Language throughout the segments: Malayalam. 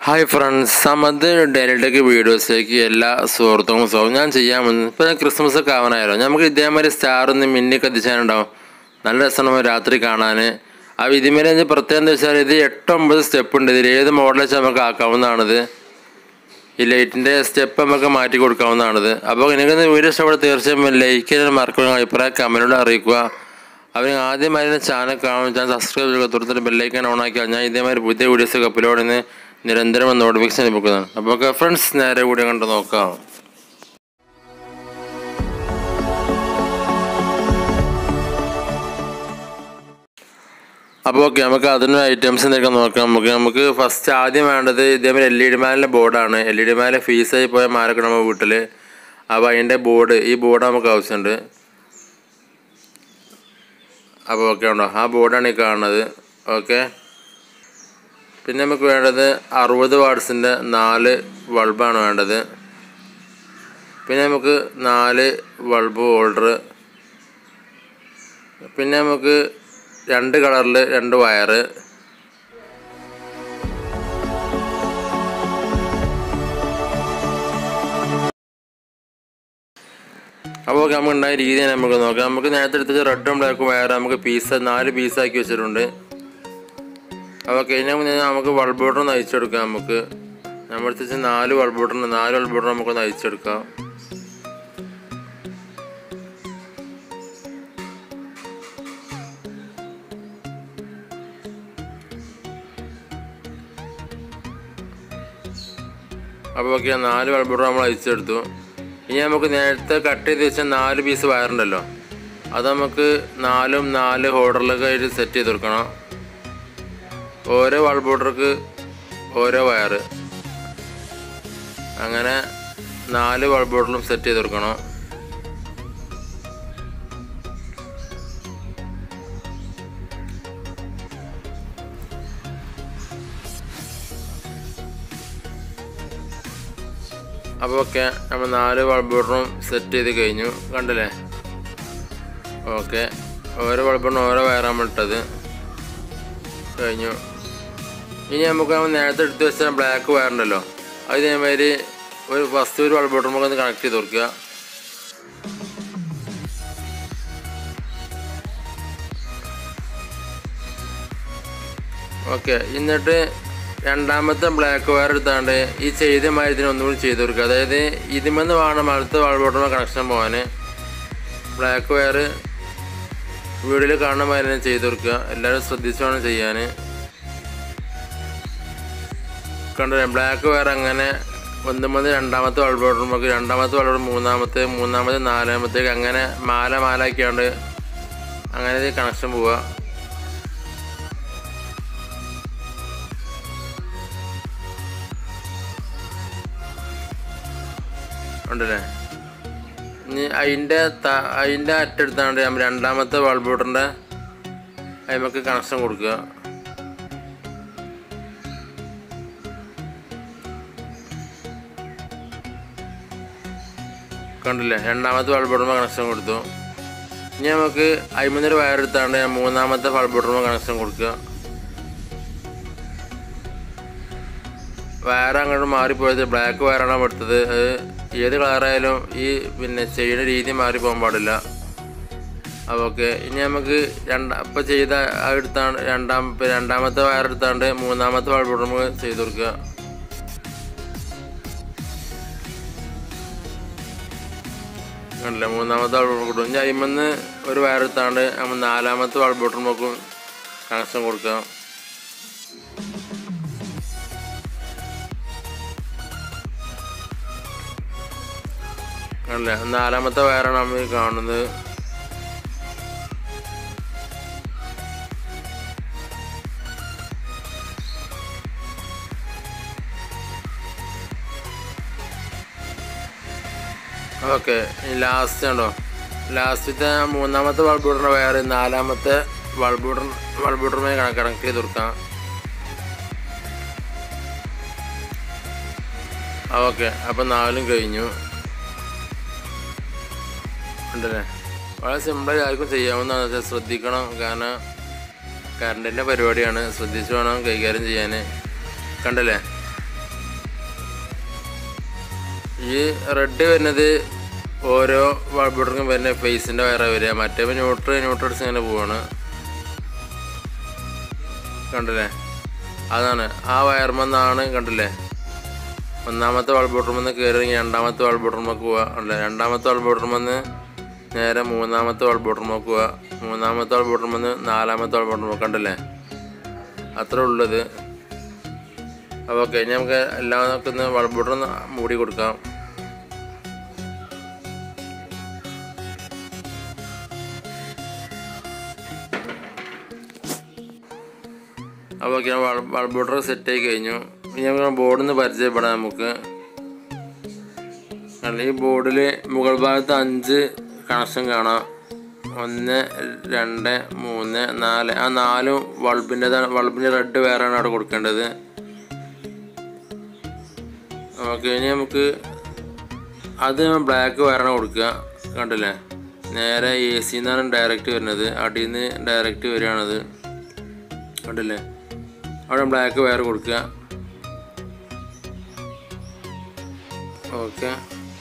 ഹായ് ഫ്രണ്ട്സ് സമത് ഡെലിടെക് വീഡിയോസിലേക്ക് എല്ലാ സുഹൃത്തുക്കളും സ്വാഗതം ഞാൻ ചെയ്യാൻ വന്നത് ഇപ്പോൾ ക്രിസ്മസ് ഒക്കെ ആവാനായല്ലോ നമുക്ക് ഇതേമാതിരി സ്റ്റാർ ഒന്ന് മിന്നി കത്തിച്ചാനുണ്ടാവും നല്ല രസമാണ് രാത്രി കാണാൻ ആ ഇതിമേലെ ഇത് പ്രത്യേകം എന്താ വെച്ചാൽ ഇത് എട്ടൊമ്പത് സ്റ്റെപ്പ് ഉണ്ട് ഇതിൽ ഏത് മോഡൽ വെച്ചാൽ നമുക്ക് ആക്കാവുന്നതാണിത് ഈ ലൈറ്റിൻ്റെ സ്റ്റെപ്പ് നമുക്ക് മാറ്റി കൊടുക്കാവുന്നതാണിത് അപ്പോൾ നിങ്ങൾക്ക് വീഡിയോ ഇഷ്ടപ്പെട്ട തീർച്ചയായും ലൈക്ക് ചെയ്യാൻ മറക്കുന്ന അഭിപ്രായം കമൻറ്റിലൂടെ അറിയിക്കുക അവർ ആദ്യമായി ചാനൽ കാണും ചാനൽ സബ്സ്ക്രൈബ് ചെയ്യുക തുറന്നിട്ട് ബെല്ലൈക്കൻ ഓൺ ആക്കിയാൽ ഞാൻ ഇതേമാതിരി പുതിയ വീഡിയോസൊക്കെ അപ്ലോഡ് ചെയ്യുന്ന നിരന്തരം നോട്ടിഫിക്കേഷൻ ലഭിക്കുന്നതാണ് അപ്പോൾ ഫ്രണ്ട്സ് നേരെ കൂടി കണ്ട് നോക്കാം അപ്പോൾ ഓക്കെ നമുക്ക് അതിന് ഐറ്റംസ് എന്തൊക്കെ നോക്കാം നമുക്ക് നമുക്ക് ഫസ്റ്റ് ആദ്യം വേണ്ടത് ഇതേപോലെ എൽ ഇ ഡി മാലിൻ്റെ ബോർഡാണ് എൽ ഇ ഡി മാല ഫീസായി പോയ മാലൊക്കെ നമ്മൾ വീട്ടിൽ അപ്പോൾ അതിൻ്റെ ബോർഡ് ഈ ബോർഡ് നമുക്ക് ആവശ്യമുണ്ട് അപ്പോൾ ഓക്കെ ഉണ്ടോ ആ ബോർഡാണ് ഈ കാണുന്നത് ഓക്കെ പിന്നെ നമുക്ക് വേണ്ടത് അറുപത് വാട്ട്സിൻ്റെ നാല് ബൾബാണ് വേണ്ടത് പിന്നെ നമുക്ക് നാല് ബൾബ് ഹോൾഡർ പിന്നെ നമുക്ക് രണ്ട് കളറിൽ രണ്ട് വയറ് അപ്പോൾ നമുക്ക് ഉണ്ടായ രീതി നമുക്ക് നോക്കാം നമുക്ക് നേരത്തെ എടുത്തത് റെഡും ബ്ലാക്കും വയറ് നമുക്ക് പീസ് നാല് പീസാക്കി വെച്ചിട്ടുണ്ട് അപ്പോൾ കഴിഞ്ഞാൽ മുന്നേ നമുക്ക് ബൾബ് ബോർഡർ ഒന്ന് അയച്ചെടുക്കാം നമുക്ക് നമ്മൾ വെച്ച് നാല് ബൾബ് ബോർഡർ നാല് ബൾബ് ബോർഡർ നമുക്കൊന്ന് അയച്ചെടുക്കാം അപ്പോൾ ഓക്കെ നാല് ബൾബ് ബോർഡർ നമ്മൾ അയച്ചെടുത്തു ഇനി നമുക്ക് നേരത്തെ കട്ട് ചെയ്ത് വെച്ച നാല് പീസ് വയറുണ്ടല്ലോ അത് നമുക്ക് നാലും നാല് ഹോൾഡറിലൊക്കെ ആയിട്ട് സെറ്റ് ചെയ്ത് കൊടുക്കണം ഓരോ വാൾ ബോർഡർക്ക് ഓരോ വയറ് അങ്ങനെ നാല് വാൾ ബോർഡിലും സെറ്റ് ചെയ്ത് കൊടുക്കണം അപ്പോൾ ഓക്കെ നമ്മൾ നാല് വാൾ ബോർഡറും സെറ്റ് ചെയ്ത് കഴിഞ്ഞു കണ്ടില്ലേ ഓക്കെ ഓരോ വാൾ ബോർഡിനും ഓരോ വയറാണ് ഇട്ടത് കഴിഞ്ഞു ഇനി നമുക്ക് നേരത്തെ എടുത്ത് വെച്ച ബ്ലാക്ക് വയറുണ്ടല്ലോ അത് ഇതേമാതിരി ഒരു ഫസ്റ്റ് ഒരു ബൾബ് ബോട്ടർ നമുക്ക് ഒന്ന് കണക്ട് ചെയ്ത് കൊടുക്കുക ഓക്കെ എന്നിട്ട് രണ്ടാമത്തെ ബ്ലാക്ക് വയർ എടുത്താണ്ട് ഈ ചെയ്ത മാതിരി ഇതിന് ഒന്നുകൂടി ചെയ്ത് കൊടുക്കുക അതായത് ഇതിമെന്ന് വേണം അടുത്ത ബൾബ് ബോട്ടറിന് കണക്ഷൻ പോകാൻ ബ്ലാക്ക് വയർ വീഡിയോയിൽ കാണുന്ന മാതിരി തന്നെ ചെയ്ത് കൊടുക്കുക എല്ലാവരും ശ്രദ്ധിച്ചു വേണം ചെയ്യാൻ കണ്ടില്ലേ ബ്ലാക്ക് വയർ അങ്ങനെ ഒന്ന് മുതൽ രണ്ടാമത്തെ ബൾബ് നമുക്ക് രണ്ടാമത്തെ ബൾബ് മൂന്നാമത്തെ മൂന്നാമത്തെ നാലാമത്തേക്ക് അങ്ങനെ മാല മാലാക്കിയാണ്ട് അങ്ങനെ കണക്ഷൻ പോവുക ഉണ്ടല്ലേ ഇനി അതിൻ്റെ അതിൻ്റെ അറ്റെടുത്താണ്ട് നമ്മൾ രണ്ടാമത്തെ ബൾബ് ബോട്ടറിൻ്റെ അതിമക്ക് കണക്ഷൻ കൊടുക്കുക കണ്ടില്ലേ രണ്ടാമത്തെ ബൾബ് ബോട്ടറിന് കണക്ഷൻ കൊടുത്തു ഇനി നമുക്ക് അയിമൂന്നൊരു വയർ എടുത്താണ്ട് മൂന്നാമത്തെ ബൾബ് ബോട്ടറിന് കണക്ഷൻ കൊടുക്കുക വയർ അങ്ങോട്ട് മാറിപ്പോയത് ബ്ലാക്ക് വയറാണ് എടുത്തത് അത് ഏത് കളറായാലും ഈ പിന്നെ ചെയ്യുന്ന രീതി മാറി പോകാൻ പാടില്ല അപ്പോൾ ഓക്കെ ഇനി നമുക്ക് രണ്ടാ ഇപ്പോൾ ചെയ്ത എടുത്താണ് രണ്ടാം രണ്ടാമത്തെ വയർ എടുത്താണ്ട് മൂന്നാമത്തെ ബൾബ് ബോട്ടർ നമുക്ക് ചെയ്ത് കൊടുക്കുക കണ്ടില്ല മൂന്നാമത്തെ ബൾബ് ബോട്ടർ കൊടുക്കും ഇനി അതിമെന്ന് ഒരു വയർ എടുത്താണ്ട് നമ്മൾ നാലാമത്തെ ബൾബ് ബോട്ടർ നോക്കും കണക്ഷൻ കൊടുക്കാം അല്ല നാലാമത്തെ വയറാണ് നമ്മൾ കാണുന്നത് ഓക്കെ ലാസ്റ്റ് ഉണ്ടോ ലാസ്റ്റത്തെ മൂന്നാമത്തെ ബൾബൂട്ടറിൻ്റെ വയർ നാലാമത്തെ ബൾബൂട്ടർ ബൾബൂട്ടറുമായി കണക്ട് ചെയ്ത് കൊടുക്കാം ഓക്കെ അപ്പം നാലും കഴിഞ്ഞു ഉണ്ടല്ലേ വളരെ സിമ്പിളായി ആർക്കും ചെയ്യാവുന്നതാണ് പക്ഷേ ശ്രദ്ധിക്കണം കാരണം കറണ്ടിൻ്റെ പരിപാടിയാണ് ശ്രദ്ധിച്ചു വേണം കൈകാര്യം ചെയ്യാൻ കണ്ടല്ലേ ഈ റെഡ് വരുന്നത് ഓരോ ബൾബിടർക്കും വരുന്ന ഫേസിൻ്റെ വയറാണ് വരിക മറ്റേ ന്യൂട്രൽ ന്യൂട്രൽസ് ഇങ്ങനെ പോവാണ് കണ്ടില്ലേ അതാണ് ആ വയർമെന്നാണ് കണ്ടില്ലേ ഒന്നാമത്തെ വൾബോട്ടർമെന്ന് കയറി രണ്ടാമത്തെ വൾബോട്ടർമക്ക് പോവുക അല്ല രണ്ടാമത്തെ വൾബോട്ടർമെന്ന് നേരെ മൂന്നാമത്തെ വൾബോട്ടർമക്ക് പോവുക മൂന്നാമത്തെ വൾബോട്ടർമെന്ന് നാലാമത്തെ വൾബോട്ടർമക്ക് കണ്ടില്ലേ അത്ര ഉള്ളത് അപ്പോൾ ഓക്കെ ഇനി നമുക്ക് എല്ലാം നമുക്ക് ഒന്ന് വൾബോട്ടർ മൂടി കൊടുക്കാം അപ്പോൾ ഓക്കെ ബൾബോട്ടർ സെറ്റ് ആയി കഴിഞ്ഞു ഇനി നമുക്ക് ബോർഡിൽ നിന്ന് പരിചയപ്പെടാം നമുക്ക് കാരണം ഈ ബോർഡിൽ മുകൾ ഭാഗത്ത് അഞ്ച് കണക്ഷൻ കാണാം ഒന്ന് രണ്ട് മൂന്ന് നാല് ആ നാലും ബൾബിൻ്റെതാണ് ബൾബിൻ്റെ റെഡ് വേറെയാണ് അവിടെ കൊടുക്കേണ്ടത് ഓക്കെ ഇനി നമുക്ക് അത് ബ്ലാക്ക് വേറെ കൊടുക്കുക കണ്ടില്ലേ നേരെ എ സി എന്നാണ് ഡയറക്റ്റ് വരുന്നത് അടിയിൽ നിന്ന് ഡയറക്റ്റ് വരികയാണത് കണ്ടില്ലേ അവിടെ ബ്ലാക്ക് വേറെ കൊടുക്കുക ഓക്കെ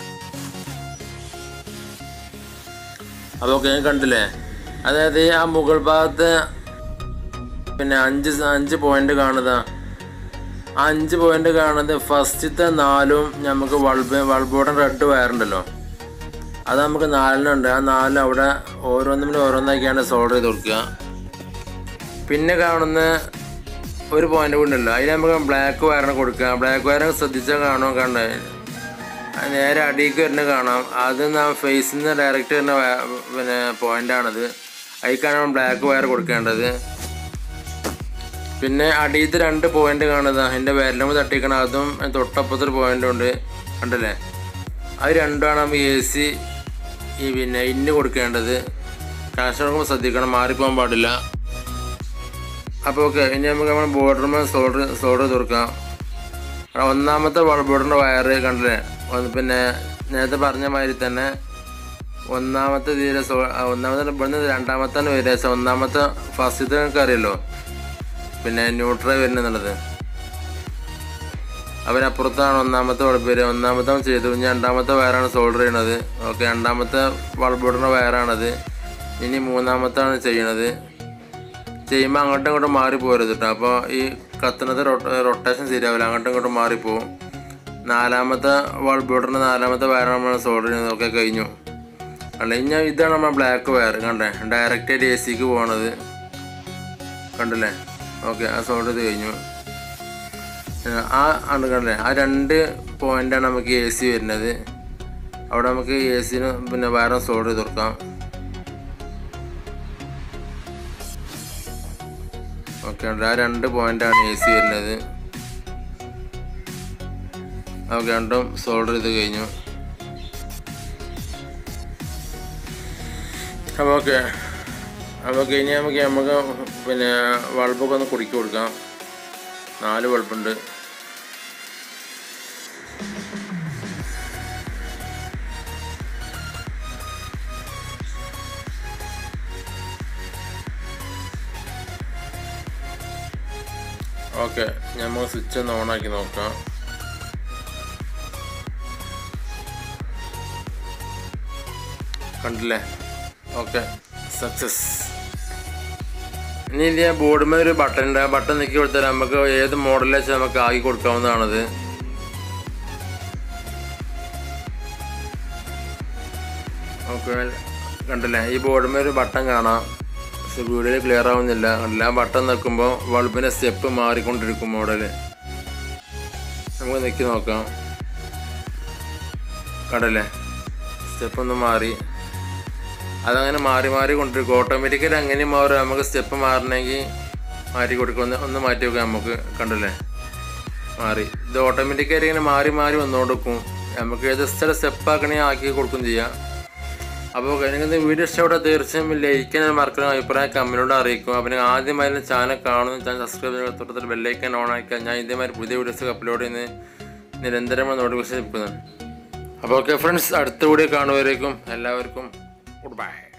അപ്പോൾ ഓക്കെ കണ്ടില്ലേ അതായത് ആ മുകൾ ഭാഗത്ത് പിന്നെ അഞ്ച് സ- അഞ്ച് പോയിന്റ് കാണുക ആ അഞ്ച് പോയിന്റ് കാണുന്നത് ഫസ്റ്റത്തെ നാലും നമുക്ക് വൾബ് വൾബോർഡൻ റെഡ് വയറുണ്ടല്ലോ അത് നമുക്ക് നാലിനുണ്ട് ആ നാലിൽ അവിടെ ഓരോന്നിനും ഓരോന്നാക്കിയാണ് സോൾഡർ ചെയ്ത് കൊടുക്കുക പിന്നെ കാണുന്ന ഒരു പോയിന്റ് കൂടി ഉണ്ടല്ലോ അതിൽ നമുക്ക് ബ്ലാക്ക് വയറിന് കൊടുക്കുക ബ്ലാക്ക് വയറിന് ശ്രദ്ധിച്ചാൽ കാണുമോ കണ്ടേ അത് നേരെ അടിയിലേക്ക് വരുന്നത് കാണാം അത് നാം ഫേസിൽ നിന്ന് ഡയറക്റ്റ് വരുന്ന വയ- പിന്നെ പോയിന്റാണത് അതിലേക്കാണ് നമ്മൾ ബ്ലാക്ക് വയർ കൊടുക്കേണ്ടത് പിന്നെ അടിയത്ത് രണ്ട് പോയിന്റ് കാണുന്നത് അതിൻ്റെ വിരലും തട്ടിക്കണം അതും തൊട്ടപ്പുറത്തൊരു പോയിന്റ് ഉണ്ട് കണ്ടല്ലേ അത് രണ്ടുമാണ് നമ്മൾ എ സി ഈ പിന്നെ ഇന്ന് കൊടുക്കേണ്ടത് കണക്ഷൻ കൊടുക്കുമ്പോൾ ശ്രദ്ധിക്കണം മാറിപ്പോകാൻ പാടില്ല അപ്പോൾ ഓക്കെ ഇനി നമുക്ക് നമ്മൾ ബോർഡറുമ്പോൾ സോൾഡർ സോൾഡർ തുറക്കാം ആ ഒന്നാമത്തെ ബോർഡറിൻ്റെ വയറ് കണ്ടില്ലേ ഒന്ന് പിന്നെ നേരത്തെ പറഞ്ഞ മാതിരി തന്നെ ഒന്നാമത്തെ തീരെ സോ ആ ഒന്നാമത്തെ ഇവിടുന്ന് രണ്ടാമത്തെ വരിക പക്ഷെ ഒന്നാമത്തെ ഫസ്റ്റത്തെ നിങ്ങൾക്ക് അറിയല്ലോ പിന്നെ ന്യൂട്രൽ വരുന്നുള്ളത് അവരപ്പുറത്താണ് ഒന്നാമത്തെ ബൾബ് വരിക ഒന്നാമത്തെ അവൻ ചെയ്തു ഇനി രണ്ടാമത്തെ വയറാണ് സോൾഡർ ചെയ്യണത് ഓക്കെ രണ്ടാമത്തെ ബൾബിടുന്ന വയറാണത് ഇനി മൂന്നാമത്താണ് ചെയ്യണത് ചെയ്യുമ്പോൾ അങ്ങോട്ടും ഇങ്ങോട്ടും മാറി പോരുത് കേട്ടോ അപ്പോൾ ഈ കത്തുന്നത് റൊട്ടേഷൻ ശരിയാവില്ല അങ്ങോട്ടും ഇങ്ങോട്ടും മാറിപ്പോവും നാലാമത്തെ ബൾബിടുന്ന നാലാമത്തെ വയറാണ് നമ്മൾ സോൾഡർ ചെയ്യുന്നതൊക്കെ കഴിഞ്ഞു അല്ല ഇനി ഇതാണ് നമ്മൾ ബ്ലാക്ക് വയർ കണ്ടേ ഡയറക്റ്റ് ആയിട്ട് എ സിക്ക് പോകണത് കണ്ടില്ലേ ഓക്കെ ആ സോൾഡർ ചെയ്ത് കഴിഞ്ഞു ഏഹ് ആ ആണ് കണ്ടല്ലേ ആ രണ്ട് പോയിന്റാണ് നമുക്ക് എ സി വരുന്നത് അവിടെ നമുക്ക് എ സിന് പിന്നെ വേറെ സോൾഡർ ചെയ്ത് കൊടുക്കാം ഓക്കെ ആ രണ്ട് പോയിന്റാണ് എ സി വരുന്നത് ഓക്കെ രണ്ടും സോൾഡർ ചെയ്ത് കഴിഞ്ഞു അപ്പോൾ ഓക്കെ അപ്പോൾ കഴിഞ്ഞ് നമുക്ക് നമുക്ക് പിന്നെ ബൾബൊക്കെ ഒന്ന് കുടുക്കി കൊടുക്കാം നാല് ബൾബുണ്ട് ഓക്കെ നമുക്ക് സ്വിച്ച് ഒന്ന് ഓണാക്കി നോക്കാം കണ്ടില്ലേ ഓക്കെ സക്സസ് ഇനി ഇതിൻ്റെ ബോർഡുമേ ഒരു ബട്ടൺ ഉണ്ട് ആ ബട്ടൺ നീക്കി കൊടുത്താൽ നമുക്ക് ഏത് മോഡലിൽ വെച്ചാൽ നമുക്ക് ആക്കി കൊടുക്കാവുന്നതാണത് ഓക്കെ കണ്ടില്ലേ ഈ ബോർഡുമേ ഒരു ബട്ടൺ കാണാം പക്ഷെ വീഡിയോയിൽ ക്ലിയർ ആവുന്നില്ല കണ്ടില്ല ആ ബട്ടൺ നിൽക്കുമ്പോൾ ബൾബിൻ്റെ സ്റ്റെപ്പ് മാറിക്കൊണ്ടിരിക്കും മോഡൽ നമുക്ക് നിൽക്കി നോക്കാം കണ്ടല്ലേ സ്റ്റെപ്പ് ഒന്ന് മാറി അതങ്ങനെ മാറി മാറി കൊണ്ടിരിക്കും ഓട്ടോമാറ്റിക്കലി അങ്ങനെ മാറും നമുക്ക് സ്റ്റെപ്പ് മാറണമെങ്കിൽ മാറ്റി കൊടുക്കും ഒന്ന് ഒന്ന് മാറ്റി വെക്കാം നമുക്ക് കണ്ടല്ലേ മാറി ഇത് ഓട്ടോമാറ്റിക്കായിട്ട് ഇങ്ങനെ മാറി മാറി വന്നുകൊടുക്കും നമുക്ക് ഏത് സ്ഥലം സ്റ്റെപ്പ് ആക്കണമെങ്കിൽ ആക്കി കൊടുക്കും ചെയ്യാം അപ്പോൾ നിങ്ങൾക്ക് വീഡിയോ ഇഷ്ടപ്പെട്ടാൽ തീർച്ചയായും ലൈക്കാൻ മറക്കുന്ന അഭിപ്രായം കമ്മിനോട് അറിയിക്കും അപ്പോൾ നിങ്ങൾ ആദ്യമായി ചാനൽ കാണുന്നു ചാനൽ സബ്സ്ക്രൈബ് ചെയ്യുക തൊട്ടത്തിൽ ബെല്ലൈക്കൻ ഓൺ ആക്കുക ഞാൻ ഇതേമാതിരി പുതിയ വീഡിയോസ് അപ്ലോഡ് ചെയ്യുന്നത് നിരന്തരമായി നോട്ടിഫിക്കേഷൻ ലഭിക്കുന്നതാണ് അപ്പോൾ ഓക്കെ ഫ്രണ്ട്സ് അടുത്ത വീഡിയോ കാണുവരേക്കും എല്ലാവർക്കും ഗുഡ് ബൈ